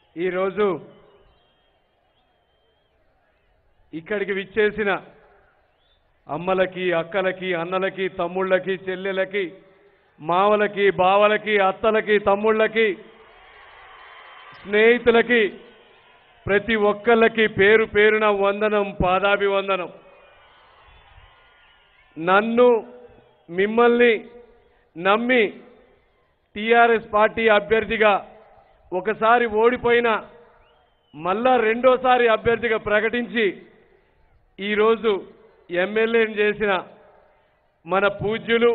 ఈరోజు ఇక్కడికి విచ్చేసిన అమ్మలకి అక్కలకి అన్నలకి తమ్ముళ్ళకి చెల్లెలకి మావలకి బావలకి అత్తలకి తమ్ముళ్ళకి స్నేహితులకి ప్రతి ఒక్కళ్ళకి పేరు పేరున వందనం పాదాభివందనం నన్ను మిమ్మల్ని నమ్మి టీఆర్ఎస్ పార్టీ అభ్యర్థిగా ఒకసారి ఓడిపోయిన మళ్ళా రెండోసారి అభ్యర్థిగా ప్రకటించి ఈరోజు ఎమ్మెల్యేని చేసిన మన పూజ్యులు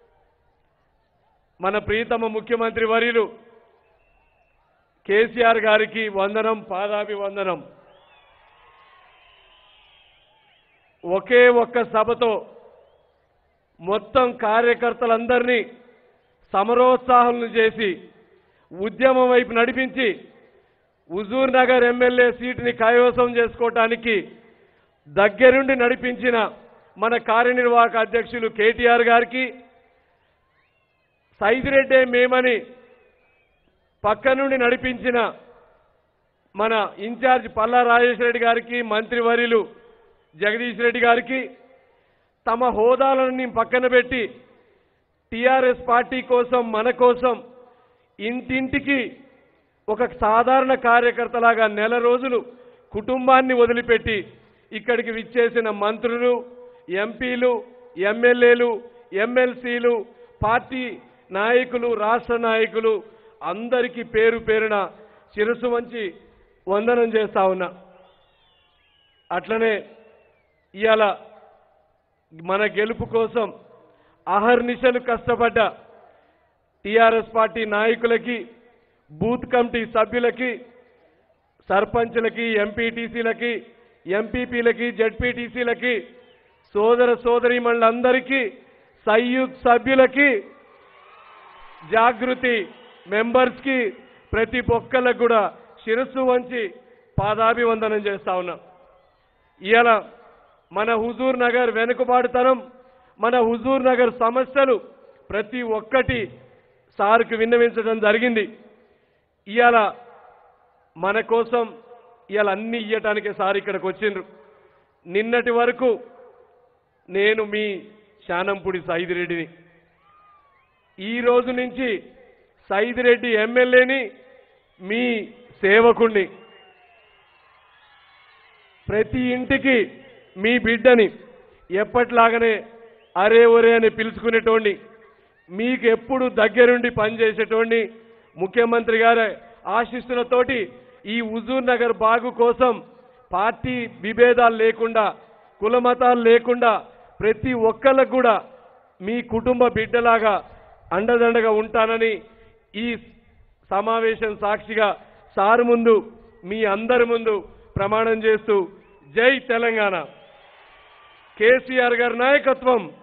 మన ప్రీతమ ముఖ్యమంత్రి వర్యులు కేసీఆర్ గారికి వందనం పాదాభివందనం ఒకే ఒక్క సభతో మొత్తం కార్యకర్తలందరినీ సమరోత్సాహం చేసి ఉద్యమం వైపు నడిపించి హుజూర్ నగర్ ఎమ్మెల్యే సీటుని కైవసం చేసుకోవటానికి దగ్గరుండి నడిపించిన మన కార్యనిర్వాహక అధ్యక్షులు కేటీఆర్ గారికి సైదిరెడ్డే మేమని పక్క నుండి నడిపించిన మన ఇన్ఛార్జ్ పల్లా రాజేశ్వర రెడ్డి గారికి మంత్రివర్యులు జగదీష్ రెడ్డి గారికి తమ హోదాలని పక్కన పెట్టి టిఆర్ఎస్ పార్టీ కోసం మన కోసం ఇంటింటికి ఒక సాధారణ కార్యకర్తలాగా నెల రోజులు కుటుంబాన్ని వదిలిపెట్టి ఇక్కడికి విచ్చేసిన మంత్రులు ఎంపీలు ఎమ్మెల్యేలు ఎమ్మెల్సీలు పార్టీ నాయకులు రాష్ట్ర నాయకులు అందరికీ పేరు పేరున శిరస్సు వంచి వందనం చేస్తా ఉన్నా అట్లనే ఇవాళ మన గెలుపు కోసం అహర్నిశలు కష్టపడ్డ టిఆర్ఎస్ పార్టీ నాయకులకి బూత్ కమిటీ సభ్యులకి సర్పంచ్లకి ఎంపీటీసీలకి ఎంపీపీలకి జడ్పీటీసీలకి సోదర సోదరీమణులందరికీ సంయుక్త సభ్యులకి జాగృతి మెంబర్స్కి ప్రతి ఒక్కళ్ళకు కూడా శిరస్సు వంచి పాదాభివందనం చేస్తా ఉన్నాం ఇవాళ మన హుజూర్ నగర్ వెనుకబాటుతనం మన హుజూర్ నగర్ సమస్యలు ప్రతి ఒక్కటి సార్కు విన్నవించడం జరిగింది ఇవాళ మన కోసం ఇవాళ అన్ని ఇయ్యటానికి సార్ ఇక్కడికి వచ్చిండ్రు నిన్నటి వరకు నేను మీ శానంపుడి సైదిరెడ్డిని ఈ రోజు నుంచి సైదిరెడ్డి ఎమ్మెల్యేని మీ సేవకుణ్ణి ప్రతి ఇంటికి మీ బిడ్డని ఎప్పట్లాగానే అరే ఒరే అని పిలుచుకునేటోడిని మీకు ఎప్పుడు దగ్గరుండి పనిచేసేటోడిని ముఖ్యమంత్రి గారి ఆశీస్సులతోటి ఈ హుజూర్ నగర్ బాగు కోసం పార్టీ విభేదాలు లేకుండా కులమతాలు లేకుండా ప్రతి ఒక్కళ్ళకు కూడా మీ కుటుంబ బిడ్డలాగా అండదండగా ఉంటానని ఈ సమావేశం సాక్షిగా సారు ముందు మీ అందరి ముందు ప్రమాణం చేస్తూ జై తెలంగాణ కేసీఆర్ గారి నాయకత్వం